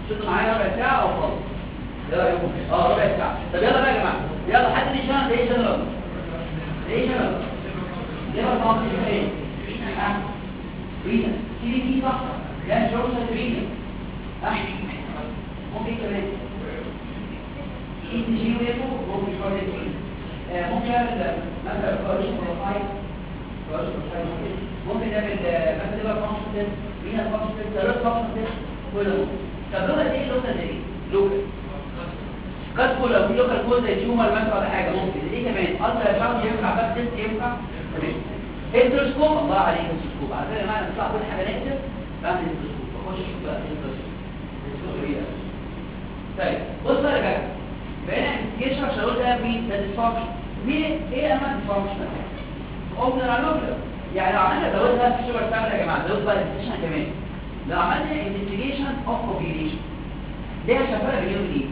شدوا معايا ربع ساعه او خلاص ايه رايكم اه ربع ساعه طب يلا بقى يا جماعه يلا حد اللي شنط ايه جنرال ايه جنرال يلا طبعا ايه ها رينا سي دي دي صح يعني جورج رينا ها ممكن كمان ايه تجي ويبو ممكن شويه آه، ممكن نعمل مثلا كواليشن بروفايل كواليشن بروفايل ممكن ممكن نعمل آه، مثلا ليفر فانكشن تيست رينا فانكشن تيست ثيرويد فانكشن تيست كل ده طب لغه ايه لغه ايه لغه قد كل لو في لوكال كود زي تيومر مثلا ولا حاجه ممكن ايه كمان الترا ساوند ينفع بس تيست ينفع تمام انتروسكوب الله عليك انتروسكوب على فكره معنى تطلع كل حاجه نكتب بعمل انتروسكوب بخش اشوف بقى انتروسكوب انتروسكوب ايه ده؟ طيب بص بقى يا جماعه بقينا انفستيجيشن عشان اقول ده مين ده ديسفانكشن مين ايه اهم ديسفانكشن اوبنر على اوبنر يعني لو عملنا زودها في الشغل بتاعنا يا جماعه زود بقى الانفستيجيشن كمان لو عملنا انفستيجيشن اوف اوبيليشن ليه عشان فرق بينهم ايه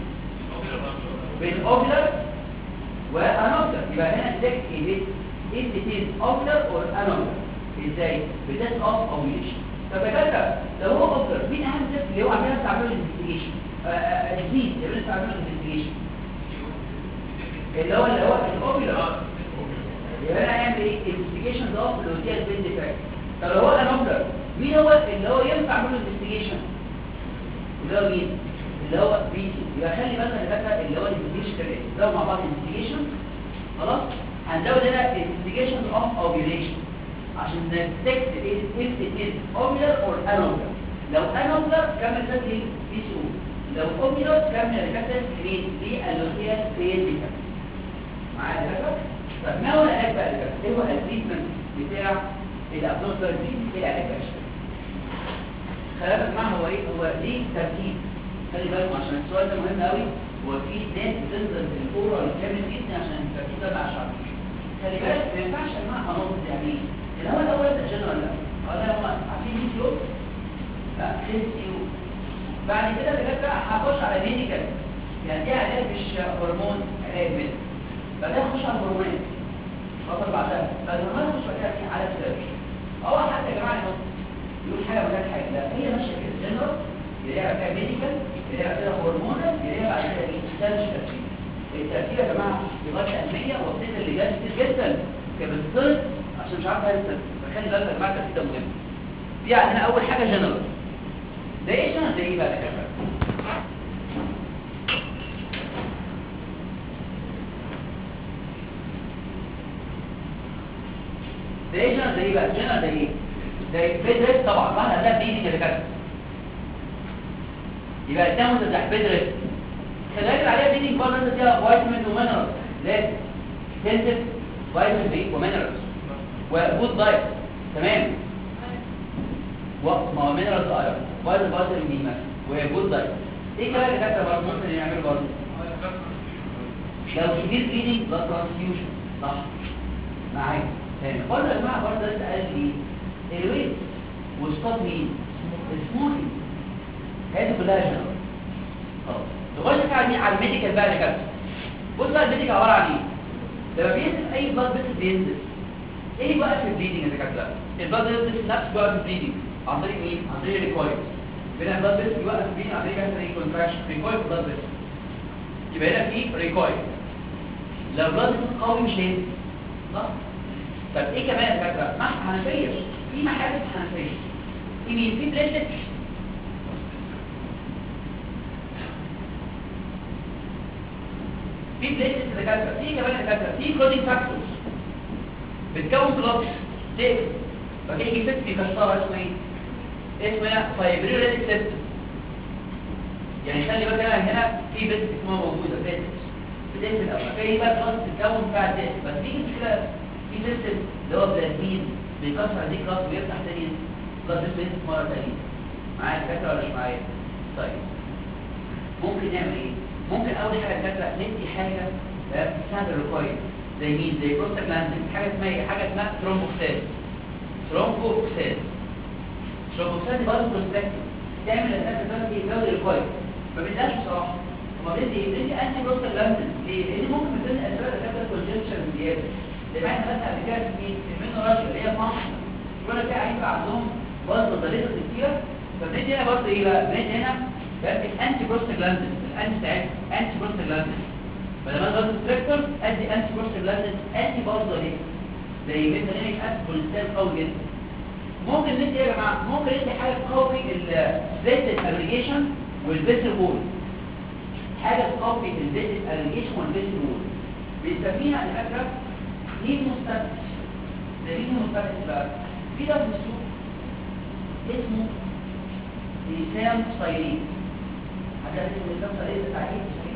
بين اوبلر وانوبلر يبقى هنا تك ايه if it is ocular or anocular ازاي بتست اوف اوبيليشن طب يا جدع لو هو اوبلر مين اهم تست اللي هو عندنا بتعمله الانفستيجيشن الجديد اللي بنستعمله الانفستيجيشن اللي هو اللي هو الاوبلر يبقى انا هعمل ايه انفستيجيشن ده اللي هو دي البين ديفكت طب لو هو انوبلر مين هو اللي هو ينفع اعمله انفستيجيشن اللي هو مين اللي هو بي يبقى خلي بالك يا دكاتره اللي هو الانفستيجيشن كمان ده مع بعض انفستيجيشن خلاص هنزود هنا انفستيجيشن اوف اوبيليشن عشان نتكت ايه if it is ovular or anocular لو anocular كمل تسجل بي سي او لو ovular كمل الكاتب كريت دي اللوكيا كريت معايا يا دكاتره طب ما هو العلاج بقى يا دكاتره ايه هو التريتمنت بتاع الابدومينال دي ايه العلاج بقى خلي بالك معاه هو ايه هو ليه ترتيب خلي بالكم عشان السؤال ده مهم قوي هو في ناس بتنزل في الاورال كامل جدا عشان الترتيب ده مع شعر خلي بالك ما ينفعش انواع هنقص يعني ايه الاول الاول ده جنرال لا ولا هم عارفين دي سيو لا دي سيو بعد كده بجد هخش على ميديكال يعني دي علاج مش هرمون علاج ميديكال بعدين اخش على الهرمونات خاطر بعدها بعد ما اخش بعد كده على الثيرابي اول حتى يا جماعه يقول حاجه مكان حاجه لا هي ماشيه كده جنرال يلاقيها فيها ميديكال يلاقيها فيها هرمونال يلاقيها بعد كده ايه ترتيب الترتيب يا جماعه لغايه علميه وبتدي اللي جاي كتير جدا كانت بتصير عشان مش عارفه انت فخلي بالك يا جماعه الترتيب ده مهم في عندنا اول حاجه جنرال ده ايه جنرال ده ايه بقى يا جماعه ده ايه جنرال ده ايه بقى جنرال ده ايه ده بيدرس طبعا واحد ده بيدي اللي كده يبقى الدم ده بيدرس خلاك عليها بيدي برضه انت فيها فيتامين ومينرال لازم تنزل فيتامين بي ومينرالز وجود دايت تمام ما هو مينرالز ايرون فيتامين فيتامين بي مثلا وجود دايت ايه كمان اللي كاتبه برضه ممكن يعمل برضه لو كبير بليدنج بلاد ترانسفيوجن صح معايا تمام برضه يا جماعه برضه لسه قال لي الويت وسقط مين السموثي هذه كلها جنرال اه نخش على مين على الميديكال بقى يا كابتن بص بقى الميديكال عباره عن ايه لما بينزل اي بلاد بيس بينزل ايه بقى في البليدنج يا دكاتره البلاد بيس نفسه بقى في البليدنج عن طريق مين عن طريق الريكويل بين البلاد بيس بيوقف بين عن طريق مثلا ايه كونتراكشن ريكويل بلاد بيس يبقى هنا في ريكويل لو البلاد بيس قوي مش هينزل صح طب ايه كمان يا دكاتره محك حنفيه في محابس حنفيه في مين في بليتلت في بليتلت دكاتره في كمان دكاتره في كلودينج فاكتورز بتكون كلوتس تقفل فكده يجي ست بيكسرها اسمه ايه اسمه هنا فايبريوليتك سيستم يعني خلي بالك هنا هنا في بس اسمها موجوده بليتلت بتقفل الاول فهي بقى كلاس بتتكون فيها تقفل بس في مشكله في سيستم اللي هو بلازمين بيكسر دي كلاس ويفتح تاني كلاس بيس مره تانيه معايا الفكره ولا مش معايا طيب ممكن نعمل ايه ممكن اول حاجه كده ندي حاجه بتساعد الريكويل زي مين زي بروستاجلاندين حاجه اسمها ايه حاجه اسمها ثرومبوكسان ثرومبوكسان ثرومبوكسان دي برضه بروستاكتيف تعمل الاساس ده يزود الريكويل ما بيديهاش بصراحه هما بيدي ايه بيدي انتي بروستاجلاندين ليه لان ممكن من ضمن الاسباب اللي كانت كونجكشن زياده زي ما احنا مثلا قبل كده في المينو راشيا اللي هي فانكشن يقول لك في عيال عندهم برضه ضريبه كتير فبندي هنا برضه ايه بقى بندي هنا بقى الانتي بروستاجلاندين الانتي بتاعتها انتي بروستاجلاندين فلما انا ستريكتور ادي انتي بروستاجلاندين انتي برضه ليه زي ميثانيك اسيد كوليسترول قوي جدا ممكن ندي يا جماعه ممكن ندي حاجه تقوي الفيتال اجريجيشن والفيتال وول حاجه تقوي الفيتال اجريجيشن والفيتال وول بنسميها الفكره هيموستاتيك ده هيموستاتيك بقى في ده في السوق اسمه لسان صيرين حاجه اسمه لسان صيرين بتاع ايه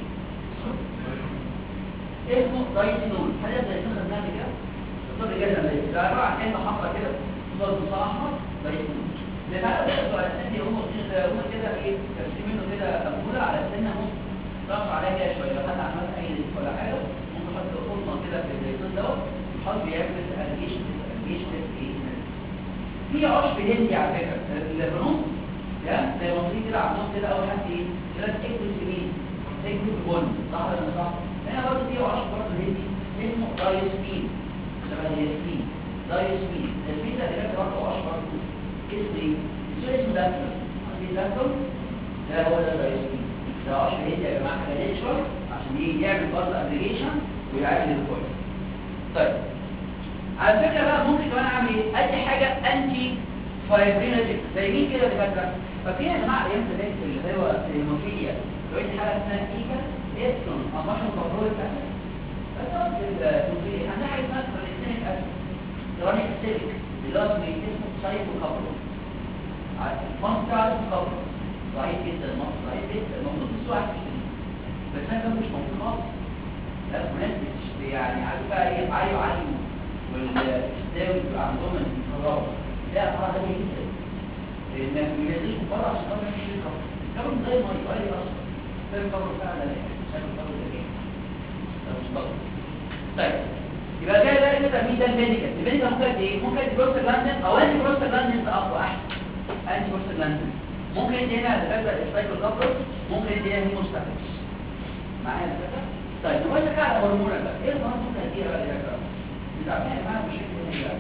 اسمه دايسينول حاجه زي كده خدناها كده الطب جدا ده عباره عن علبه حمراء كده صوت مصطلح احمر دايسينول ده بقى بقى الاساسي هم هم كده ايه ترسيم منه كده مقوله على سنه نص ضغط عليها كده شويه لو حد عمل اي ليست ولا حاجه ممكن يحط قرصه كده في الدايسينول دوت يحط بيعمل اريجيشن اريجيشن في عشب هندي على فكره البنوك ده زي مصري كده عندهم كده اول حاجه ايه كده تكتب سمين تكتب بون صح ولا صح هنا برضه في عشب برضه هندي اسمه دايسبين شبه الياسمين دايسبين الياسمين ده اللي برضه عشب برضه اسمه ايه اسمه اسمه داكتر عارفين داكتر ده هو ده دايسبين ده عشب هندي يا جماعه حاجه ناتشرال عشان ايه يعمل برضه ابليكيشن ويعالج الكويس طيب على فكرة بقى ممكن كمان اعمل ايه ادي حاجة انتي فايبريناتيك زي مين كده اللي فاكره ففي يا جماعه ايام زمان في اللي هو الهيموفيليا لو انت حاجه اسمها ايكا ابسون اماشن كنترول اسيد بس هو في الهيموفيليا عندنا حاجه اسمها فريسينيك اسيد رانيك سيليك اللي هو اسمه سايكو كابلو المصر بتاعه اسمه كابلو ضعيف جدا المصر ضعيف جدا المفروض السوق بس انا كان مش موجود خالص لا ناس يعني عارف بقى ايه عالي وعالي والداوي بيبقى عندهم الكهرباء لا اه ده جدا لان ما بيجيش من بره عشان خاطر مفيش الكهرباء الكهرباء زي ما يقال لي اصلا ده الكهرباء فعلا شكل الكهرباء ده ايه ده مش طبيعي طيب يبقى جاي بقى كده مين ده الميديكال الميديكال ممكن ايه ممكن بروستاجلاندين او انتي بروستاجلاندين ده اقوى احسن انتي بروستاجلاندين ممكن يدي هنا الفكره السايكل كابل ممكن يدي هنا هيموستاتكس معايا الفكره طيب نقول لك على هرمون بقى ايه الهرمون ممكن اديها بقى يا جماعه بتعمل معاها بشكل هنا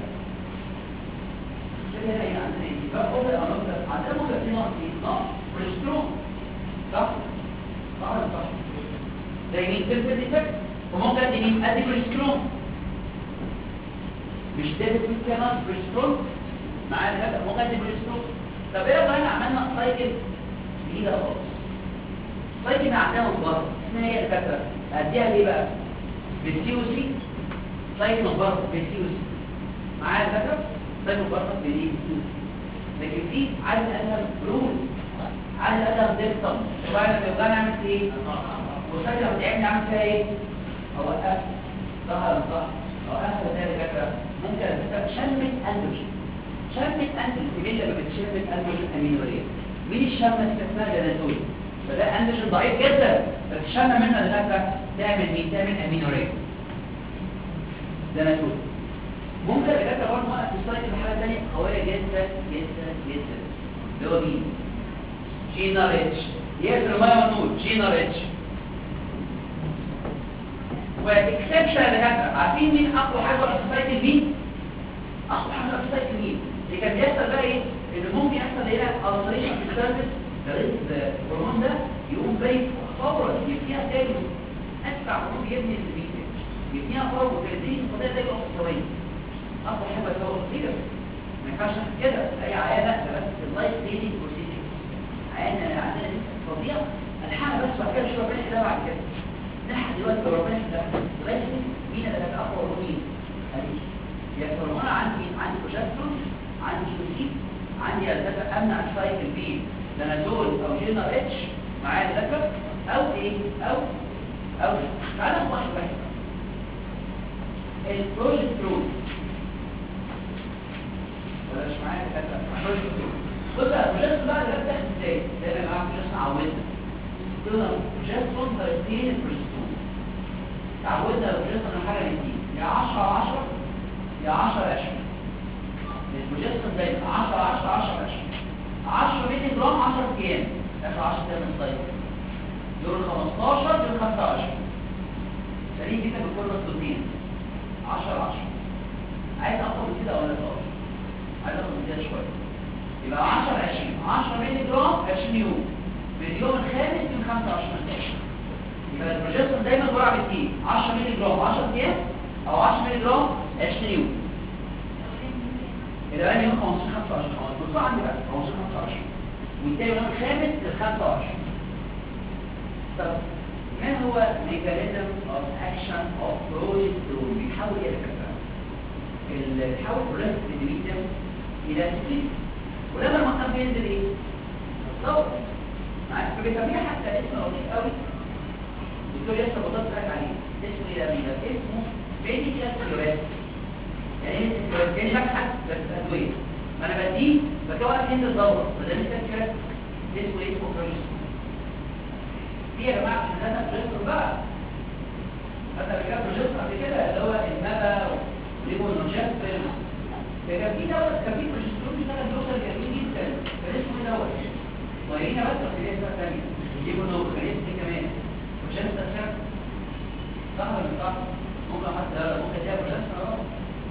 شكل هنا يعني عندنا ايه بقى قبل الانوكس عندنا ممكن في نقص ايه نقص كوليسترول صح صح ولا صح زي مين تلفت ديفكت وممكن ادي مين ادي كوليسترول مش تلفت فيها نقص كوليسترول معايا هذا ممكن ادي كوليسترول طب ايه لو احنا عملنا سايكل جديده خالص سايكل عندنا مصباح اسمها هي الفكره اديها ليه بقى بالسي او سي سايكل برضه بالسي او سي معايا الفكره سايكل برضه بالسي او سي لكن في عايز ادهم رول عايز ادهم ديكتم وبعد ما يبقى نعمل ايه وسايكل لو تعبني اعمل فيها ايه اوقف صح ولا صح اوقف زي الفكره ممكن الفكره شمت اندروجين شمت اندروجين مين اللي بتشمت اندروجين امينوريه مين الشمه اللي اسمها جلاتول فده اندروجين ضعيف جدا بس شمه منها الفكره تعمل مين تعمل امينوريه جلاتول ممكن الفكره برضه وقت السايكل حاجه ثانيه قويه جدا جدا جدا اللي هو مين جينا ريتش ياسر ما نقول جينا ريتش واكسبشن لهذا عارفين مين اقوى حاجه في السايكل مين اقوى حاجه في السايكل مين اللي كان بيحصل بقى ايه ان ممكن يحصل هنا التريشن في السيرفيس الهرمون ده يقوم جاي فورا يبنيها تاني اسرع هرمون بيبني البيتا يبنيها فورا وتدريس القضيه زي الاخت ثواني اقوى حاجه هو كده ما ينفعش كده اي عيانه بس اللايف ليدنج بروسيجر عيانه عندنا لسه فظيع الحاله بس بعد كده شويه ربنا يحلها بعد كده نلحق دلوقتي لو ربنا يحلها لغايه مين اللي هتبقى اقوى هرمون هذه يا هرمون عندي عندي بروجسترون عندي يوسيب عندي اساسا امنع السايكل بي دانازول او جينا اتش معايا الذكر او ايه او او تعالى نخش بقى البروجسترون ولا مش معايا الذكر البروجسترون بص البروجسترون بقى ده بتاخد ازاي زي ما معاك بروجسترون عودنا كده بروجسترون ترتين البروجسترون تعودنا البروجسترون حاجه من دي يا 10 10 يا 10 20 البروجسترون دايما 10 10 10 20 10 مللي جرام 10 ايام اخر 10 ايام من الصيف دول 15 دول 25 سليم جدا بكل الصوتين 10 10 عايز اخد من كده ولا لا عايز اخد من كده شويه يبقى 10 20 10 مللي جرام 20 يوم من اليوم جرعه بالتين 10 مللي جرام 10 ايام او 10 مللي جرام 20 يوم الاولاني يوم 15 25 بصوا عندي بقى 15 25 والتاني يوم الخامس لل 25 طب ما هو ميكانيزم اوف اكشن اوف بروجسترون بيحاول يركب اللي بيحاول بروجست الديميتم الى سكيت ولما المقام بينزل ايه؟ الصوت معاك فبيسميها حتى اسم لطيف قوي الدكتور لسه بضغط لك عليه اسمه ايه ده مين اسمه ميديكال كيورات يعني ايه كيورات كاني ببحث بس ادويه ما انا بديه بكون هند الدوره فده ميديكال كيورات اسمه ايه اسمه بروجسترون في يا جماعه عشان انا بروجسترون بقى حتى اللي كان بروجسترون قبل كده اللي هو النبا وليبونوجيست كان في دواء كان في بروجسترون بيشتغل بيوصل جميل جدا كان اسمه ايه دوت وهنا بس في اسمها ثانيه يجيبوا نور كان اسمه كمان مش انت تشرب صح ولا مش صح ممكن حتى ممكن تعمل بروجسترون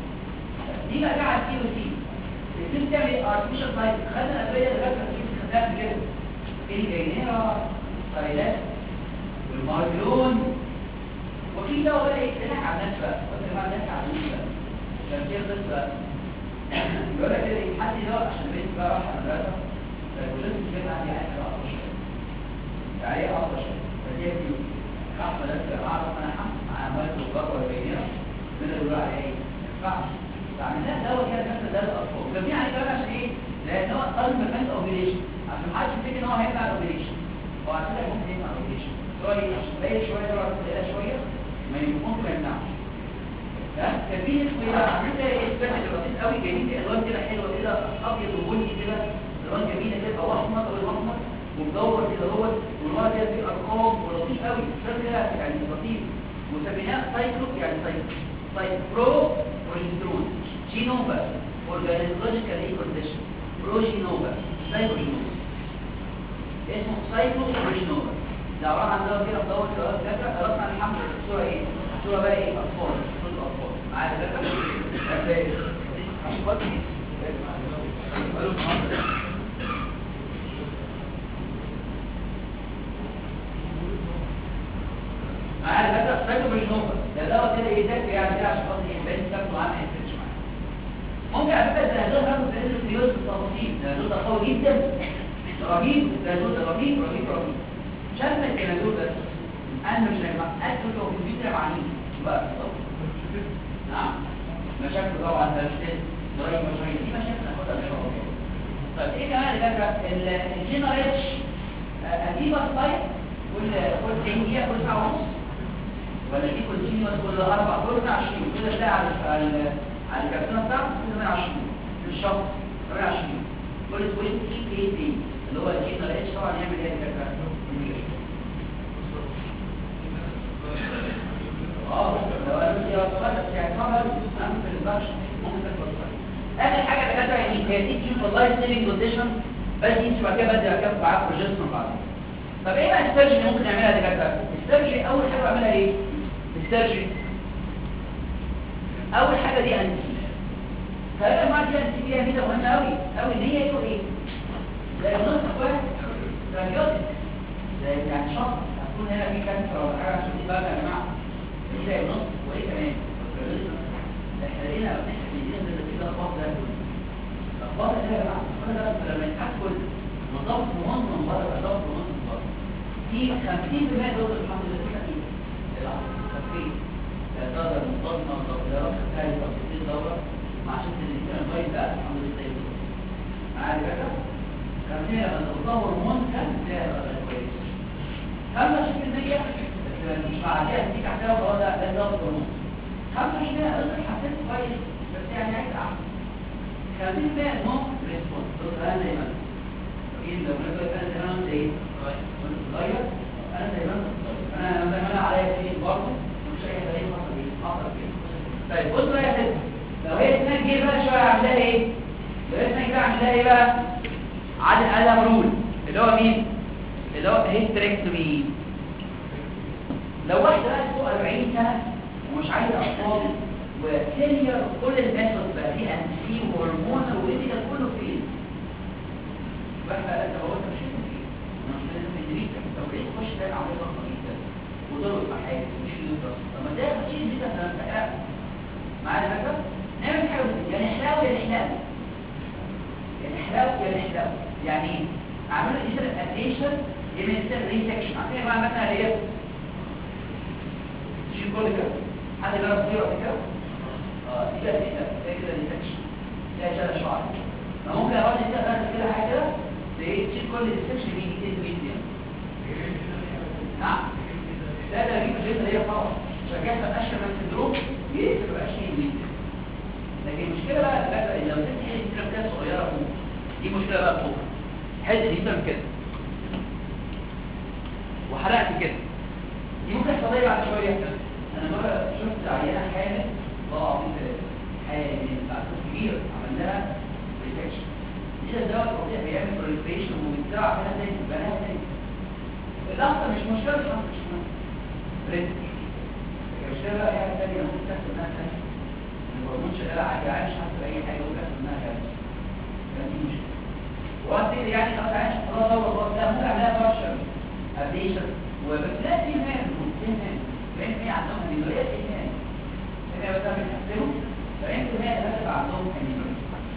دي بقى قاعد سي وسي السي بتعمل ارتفيشال سايت خدنا الادويه اللي جت في خدناها كده الجينيرا سايلات والمارجلون وفي دواء بقى يتنك على الناس بقى وانت بقى الناس على الناس بقى عشان كده قصه يقول لك كده حد دواء عشان البنت بقى راح المدرسه فالولاد مش جايب عندي عايز اقطع شويه يعني ايه اقطع شويه فدي في راح مدرسه اعرف انا حمل مع اموال الضغط والبينيه من اللي بيقول عليها ايه ما ينفعش فعملناه دواء كده نفس ده للاطفال جميع عليه كمان عشان ايه؟ لان هو قلب مكان اوبريشن عشان ما حدش يفتكر ان هو هيمنع الاوبريشن هو عشان كده ممكن يمنع الاوبريشن سوري عشان باين شويه ده ولا شويه ما ممكن ما يمنعش ها كان في اسمه ايه بقى عملت ايه اسباني لطيف قوي جميل الوان كده حلوه كده ابيض وبني كده الوان جميله كده او احمر او احمر ومدور كده هو والورق كده فيه ارقام ولطيف قوي شكل كده يعني لطيف وسميناه سايكلو يعني سايكلو سايكلو بروجسترون جينوما اورجانيزولوجيكال ايه كونديشن بروجينوما سايكلوجينوما اسمه سايكلو بروجينوما ده عباره عن دواء كده مدور كده كده خلصنا عن الحمل الصوره ايه الصوره بقى ايه اطفال صوره اطفال معايا ده عشان خاطر معايا ده سايكلو بروجينوما ده دواء كده يدك يعني كده عشان خاطر ايه بس تاكله معاه ما يفرقش معاك ممكن على فكره الزهدون هاخد في الفيوز بالتفاصيل الزهدون ده قوي جدا رهيب الزهدون ده رهيب رهيب رهيب شم الكنادول بس انا مش هيبقى اكل لو في الفيتر معنيه بقى بالظبط نعم مشاكل طبعا ده مش ضريب مشاكل دي مشاكل ناخدها ان شاء الله طيب ايه كمان اللي فاكره الجينا ريتش اديبا سايت كل كل 90 دقيقه كل ساعه ونص ولا دي كل جينا كل اربع كل 20 كده تلاقي على على على الكابتنه بتاعته 28 في الشهر 28 كل 20 ايه دي اللي هو الجينا ريتش طبعا يعمل ايه الكابتنه اه لو انا بدي اوصلك يعني طبعا انا في البشر ممكن توصل اخر حاجه بجد يعني هي دي تشوف والله ستيلينج كونديشن بس دي بعد كده بدي اركب معاه بروجسترون بعد طب ايه بقى السيرجري اللي ممكن نعملها دي كده السيرجري اول حاجه بعملها ايه السيرجري اول حاجه دي انتي فانا ما دي انتي فيها ميزه مهمه قوي قوي ان هي يقول ايه زي النص واحد راديوتك زي يعني شخص هتكون هنا في كانسر ولا حاجه عشان دي بقى يا جماعه ازاي نص وايه كمان احنا لقينا احنا بيدينا زي كده اخبار ده اخبار ده يا جماعه انا ده لما يتحكم نظام مهم من بره نظام مهم من بره في 50% دول الحمد لله في تكليف تكليف تقدر منتظمه تغيرات تحتاج تفاصيل دوره مع شكل الاثنين كويس ده الحمد لله طيب معايا كده 50 لما تطور منتج ده كويس 25% مش معديه اديك احتاج هو ده ده ضغط ونص 25% اقدر حسيت كويس بس يعني عايز احسن 30% نو ريسبونس بص انا دايما ايه لو انا بقى انا تمام زي صغير انا دايما انا دايما انا عليا شيء برضه مش اي حاجه حصل ايه حصل كده طيب بص بقى يا ست لو هي اسمها جه بقى شويه عاملاها ايه لو هي اسمها جه عاملاها ايه بقى عدد ادم رول اللي هو مين اللي هو هيستريكتومي لو واحدة بقى فوق 40 سنة ومش عايزة أطفال وفيلير كل الميثود بقى فيه أنسي وهرمون وإيديكال كله فين بقى بقى أنت هو أنت مش هتكون فين مش لازم تدريك لو لقيت تخش تلاقي عملية ضخمة جدا ودول يبقى حاجة مش اليوترس طب ما ده تشيل دي ده معانا فكره نعمل حاجه يعني حلاوه يا حلاوه يعني حلاوه يا حلاوه يعني ايه اعملوا ايه الابليشن يبقى يصير ريسكشن عارفين يا جماعه مثلا اللي هي شيل كل كده حد جرب كده ولا كده اه دي كده دي كده ريسكشن ده شال شعر فممكن اقعد كده بعد كده حاجه كده تشيل كل الريسكشن دي دي دي نعم لا ده بيجيب الجلد هي خلاص شجعت الاشهر من السندروم يقفل بقى شيء جديد لكن المشكله بقى بقى لو سبت حته كده كده صغيره فوق دي مشكله بقى فوق حته دي من كده وحرقت كده دي ممكن يحصل لي بعد شويه انا مره شفت عيانه حامل الله العظيم ثلاثه حامل بعد كبير عملناها ريسكشن دي ده الدواء الطبيعي بيعمل بروليفريشن وبيتزرع فيها تاني بناها تاني الاخطر مش مشكله مش مشكله رزق المشكله بقى هي الثانيه ممكن تحصل انها كانسر الهرمون شغال عادي عايش حتى اي حاجه ممكن تحصل انها كانسر دي مشكله وقت يعني خلاص عايش خلاص هو خلاص لا ممكن اعملها بارشل ابليشن وبس لا في مان في مان فين في عندهم انيموريا في مان انا بس من نفسهم فانت ما هتبقى عندهم انيموريا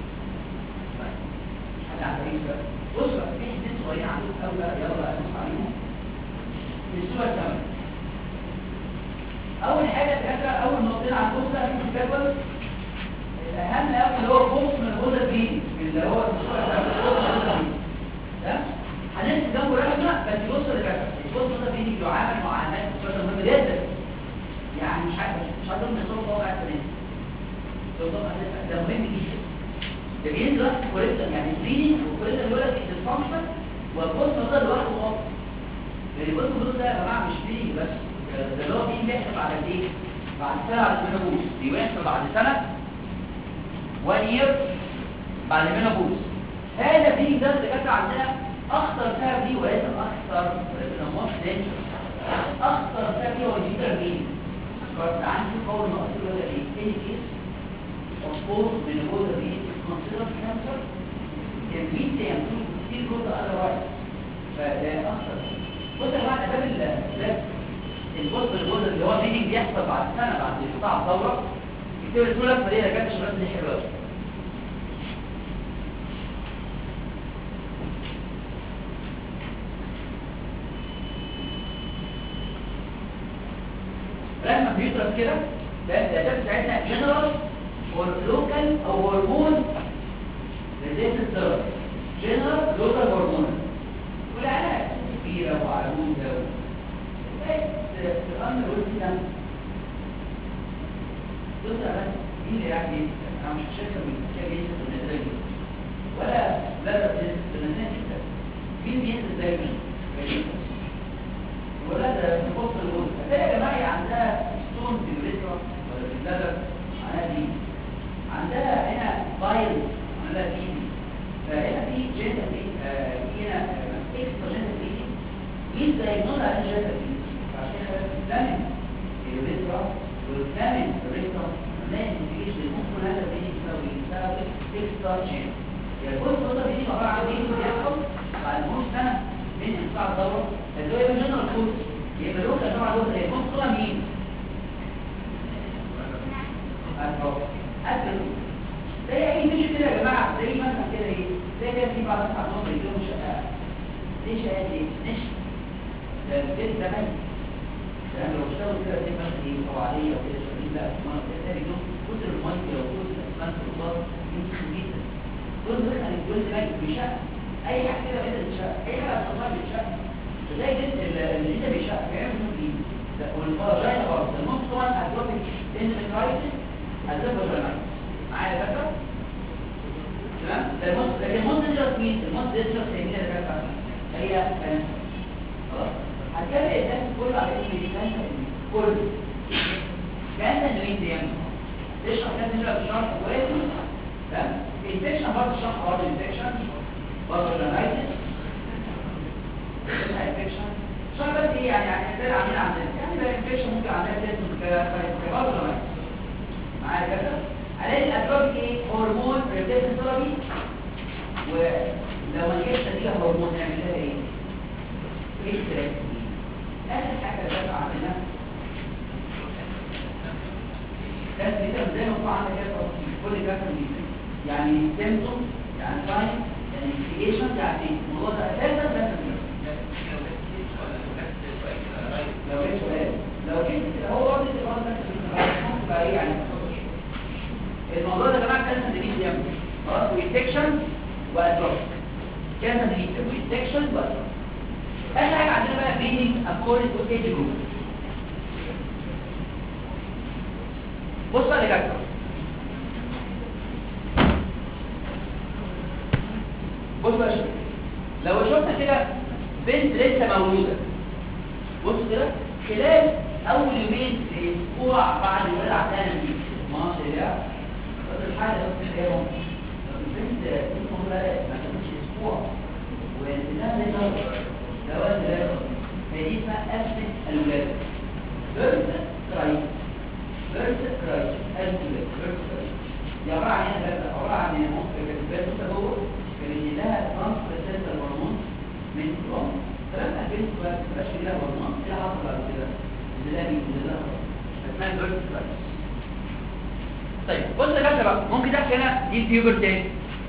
حاجه على الطريق بص بقى في حدين صغيرين عندهم قوي بقى يلا نبص عليهم الصوره الثامنه اول حاجه الدكاتره اول نقطتين عندهم بقى في الجدول الاهم قوي اللي هو قوس من الغدد دي اللي هو الصوره الثامنه تمام هنرسم جنبه رسمه بس بص للرسمه البص ده بيجي يعامل معاملات الصوره مهمه جدا يعني مش عارف مش عارف ان الصوره طبعا كمان طبعا ده مهم جدا ده بينزل وقت كوريكتم يعني سكريننج والكوريكتم يقول لك الفانكشن والبوست ده لوحده خالص لان البوست ده يا جماعه مش فيه بس ده اللي هو بيحصل بعد قد ايه؟ بعد سنه بعد المينوبوز بيحصل بعد سنه 1 يير بعد المينوبوز هذا دي ده اللي كانت عندنا اخطر سبب دي وليس اكثر وليس موست دينجر اخطر سبب دي هو الجيتر مين؟ كانت عندي قول ناقص ولا ايه؟ any case of post menopausal being considered cancer can lead them to still go the other way فده اخطر بص يا جماعه باب الباب البوست الجزء اللي هو الميتنج بيحصل بعد سنه بعد انقطاع الدوره يكتب الصوره الفريده كانت الشباب دي حلوه رسمه بيدرس كده ده الاداه بتاعتنا جنرال اور لوكال او هرمون ريزيستنت ثيرابي جنرال لوكال هرمون والعلاج كبيره وعلومه الأمر يقول كده يطلع بس مين اللي قاعد يسأل أنا مش شايفه من كده يسأل في النتائج ولا لا لا في النتائج مين بينزل دايما ولا ده في وسط الوسط هتلاقي يا جماعه عندها ستون في الريترا ولا في اللبن عندها دي عندها هنا بايل عندها بيبي فهنا في جينتا في هنا اكسترا جينتا في مين دايجنوز على جينتا في الثامن الريترا والثامن الريترا لازم تجيش للمخ هذا بيجي يساوي يساوي اكسترا جين يعني كل فتره بيجي عباره عن ايه بيحصل بعد نص سنه من انقطاع الدوره اللي هو يبقى جنرال كود يبقى لوكال طبعا لوكال هي المخ طبعا مين؟ أكل زي اي مش كده يا جماعه زي مثلا كده ايه زي كده في بعض الناس عندهم رجلهم شقاق ليه شقاق ليه؟ نشف ده البيت ده ميت لأن لو اشتغلوا كده زي مثلا ايه طوعية وكده شغالين لا ما كده اليوم كتر المية وكتر الاسمنت والبار يمكن جدا دول دخل الجلد ميت بيشق اي حاجة كده بدأت تشق اي حاجة اصلا بتشق فزي جد اللي انت بيشق بيعمل منه ايه والفرجاية برضه المهم طبعا اتروبيك اندوميترايتس اتروبيك معايا يا فاكر؟ تمام؟ ده الموت لكن الموت دينجرس مين؟ الموت دينجرس هي مين اللي فاكر؟ هي كانسر خلاص؟ هتلاقي الناس كله على اسم الكانسر كله كانسر انه يدي يعني تشرح كانسر نبقى بشرح كويس تمام الانفكشن برضه شرح برضه الانفكشن برضه الرنايتس الانفكشن شرح بس ايه يعني يعني ازاي عاملين عندنا يعني بقى الانفكشن ممكن عندنا تسمى برضه الرنايتس معايا كده عليه الاتروبيك ايه هرمون ريبليسنت ثيرابي ولو ما جبتش نتيجه هرمون نعمل لها ايه؟ ايه الثلاثه اخر حاجه اللي بقى عندنا كانت بيتا زي ما هو عندك كده تفصيل كل كانت بيتا يعني سيمتوم يعني ساين يعني انفستيجيشن يعني الموضوع ده اساسا كانت لو جيت سؤال لو جيت هو برضه الإمارة ممكن بقى ايه يعني الموضوع ده يا جماعه كان تدريب جامد خلاص وانفكشن وادروس كان تدريب وانفكشن وادروس اخر حاجه عندنا بقى بيني اكورد تو ايج جروب بص بقى يا جماعه بص بقى شوف لو شفنا كده بنت لسه مولوده بص كده خلال اول يومين اسبوع بعد الولاده عندها نتيجه ماشي يا بس الحاله بس اليوم البنت اسمه بقى ما كانتش اسبوع ونزلها زي النهارده لو انا هي دي اسمها افسد الولاده بيرث كرايس بيرث كرايس افسد بيرث كرايس دي عباره عن ايه بقى عباره عن ان ممكن البنت تدور كان لها ترانسفيرسال هرمون من الام فلما البنت بقى مبقاش لها هرمون ايه اللي حصل بعد كده؟ نزلها مين؟ نزلها اسمها بيرث كرايس طيب بص يا باشا بقى ممكن تحكي هنا دي بيوبرتي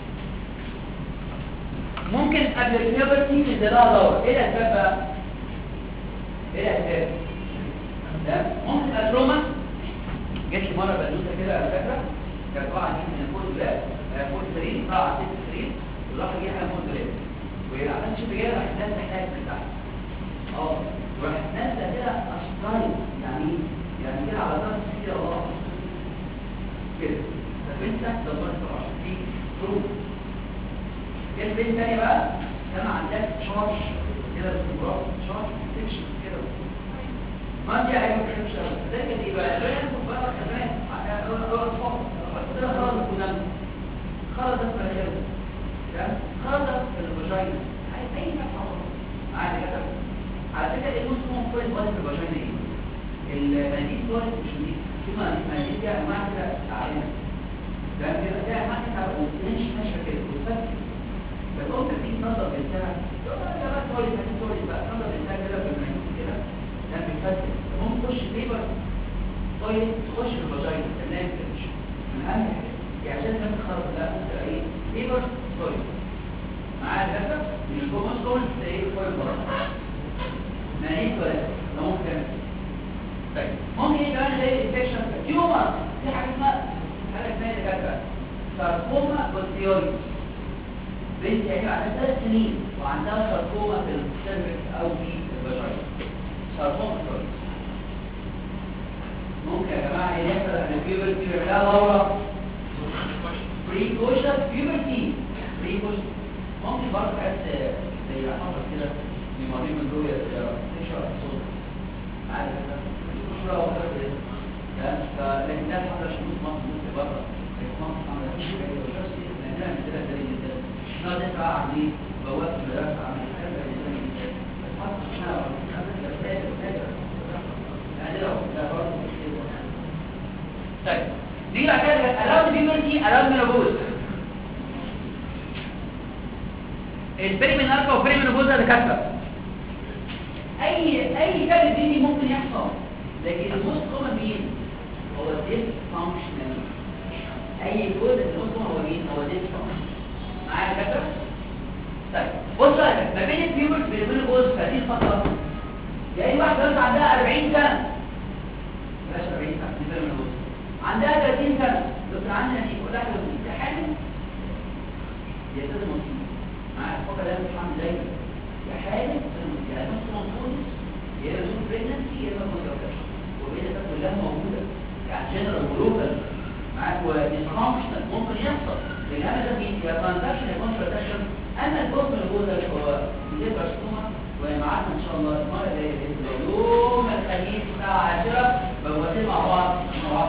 ممكن قبل البيوبرتي نزلها دورة ايه الاسباب بقى؟ ايه الاسباب؟ ده ممكن تبقى تروما جت لي مره بنوته كده على فكره كانت طالعه من فوق الدولاب فوق السرير طالعه على ست السرير وراح جايه فوق الدولاب وهي عملت شوف جايه راحت نازله تحتها من تحت اه وراحت نازله كده اشترايت يعني ايه؟ يعني كده على ظهر كده الله كده فبنت دورت طبعا في فروق جت بنت تانية بقى كان عندها شارج كده باستمرار شارج تكشف كده ما دي ايوه كده مش ده كده يبقى ده ياخد بقى كمان كده خرج الكلام خرجت في الهيئة تمام خرجت في الفاجينا عايز اي فتحه عادي كده على فكره ايه اسمه كويس بس في الفاجينا ايه المناديل كويس مش دي في مناديل دي انواع كده عاليه تمام كده ده انواع كده ومش ماشيه كده وتفكر فالام بتيجي تنظر بنتها تقول لها يا بقى كويس هاتي كويس بقى تنظر بنتها كده بالمناديل كده كان بيتفتح ممكن تخش ليبر طيب تخش في الفاجينا تمام كده من اهم حاجه يعني عشان كان تخرج لا ممكن ايه ليبر طيب معايا كده مش جوه مسكول ايه طيب بره ما هيك ولا لا ممكن طيب ممكن ايه كمان زي الانفكشن تيومر في حاجه اسمها حاجه اسمها دكاتره ساركوما بوستيوريس بنت يعني عندها ثلاث سنين وعندها ساركوما في السيرفكس او في الفاجينا ساركوما بوستيوريس ممكن يا جماعه ايه يحصل ان البيوبرتي بيعملها دوره بريكوشن بيوبرتي بريكوشن ممكن برضه حاجات زي حصل كده لمريض من دول تشرب الصوت عارف كده مشهوره واحده كده لكن ده حصل شموس مصر مصر بره مصر عملت مش كده وشخص لانها مثلا زي جدا نقعد نسمع عن ايه بوابه المدرسه عن الكلام ده جدا بس حصل احنا طيب نيجي بعد كده اراوند بيبرتي اراوند مينوبوز البريميناركا والبريمينوبوز ده دكاتره اي اي كلمه دي ممكن يحصل لكن الموست كومن مين هو ديس فانكشنال اي جزء الموست كومن هو مين هو ديس فانكشنال معايا دكاتره طيب بص بقى ما بين البيوبرت والمينوبوز في هذه الفتره يا اي واحده بس عندها 40 سنه بلاش 40 سنه دي المينوبوز عندها 30 سنة بس عندها دي كلها ده حامل يا سيدي مصيبة معاك فقط لازم تحمل دايما يا حامل يا نص منفوذ يا نص بريجنسي يا اما كونتراكشن وبين ده كلها موجودة يعني جنرال ولوكال معاك وديسفانكشنال ممكن يحصل لان انا ده مين يا ترانزاكشن يا كونتراكشن اما الجزء اللي جوه ده هو بيبقى سكوما ومعانا ان شاء الله المره الجايه باذن الله يوم الخميس الساعه 10 بنوصل مع بعض مع بعض